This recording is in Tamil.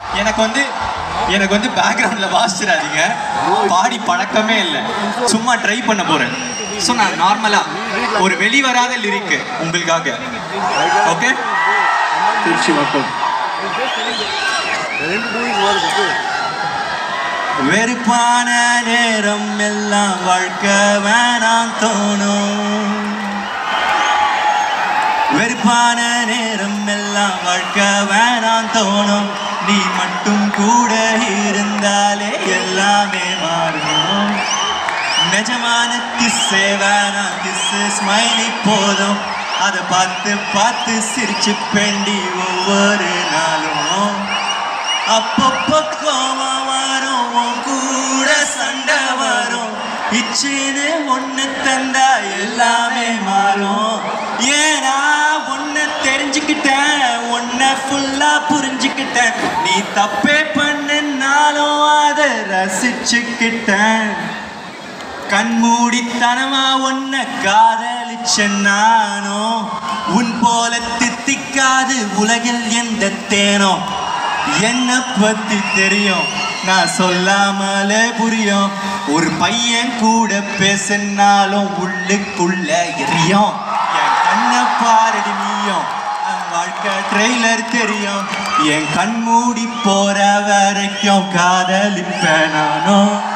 எனக்கு வந்து எனக்கு வந்து பேக்ரவுண்ட்ல வாசிச்சிடாதீங்க பாடி பழக்கமே இல்லை சும்மா ட்ரை பண்ண போறேன் ஸோ நான் நார்மலா ஒரு வெளிவராத லிரிக்கு உங்களுக்காக ஓகே திருச்சி மக்கள் வெறுப்பான நேரம் எல்லாம் வாழ்க்கை வேணாம் தோணும் வெறுப்பான நேரம் எல்லாம் வாழ்க்கை வேணாம் தோணும் நீ மட்டும் கூட இருந்தாலே எல்லாமே மாறும் நிஜமான கிஸ்ஸே வேணாம் கிஸ்ஸு ஸ்மைலி போதும் அதை பார்த்து பார்த்து சிரிச்சு பெண்டி ஒவ்வொரு நாளும் அப்பப்போ கோவம் வரும் உன் கூட சண்டை வரும் இச்சின்னு ஒண்ணு தந்தா எல்லாமே மாறும் ஏன்னா ஒன்ன தெரிஞ்சுக்கிட்டேன் உன்னை ஃபுல்லா புரிஞ்சுக்கிட்டேன் நீ தப்பே பண்ணுனாலும் அதை ரசிச்சுக்கிட்டேன் கண்மூடித்தனமா உன்னை காதலிச்ச நானோ உன் போல தித்திக்காது உலகில் எந்த தேனோ என்ன பத்தி தெரியும் நான் சொல்லாமலே புரியும் ஒரு பையன் கூட பேசினாலும் உள்ளுக்குள்ள எரியும் என் கண்ணை பாரடி நீயும் என் வாழ்க்கை ட்ரெய்லர் தெரியும் என் கண் மூடி போற வரைக்கும் காதலிப்பேன் நானும்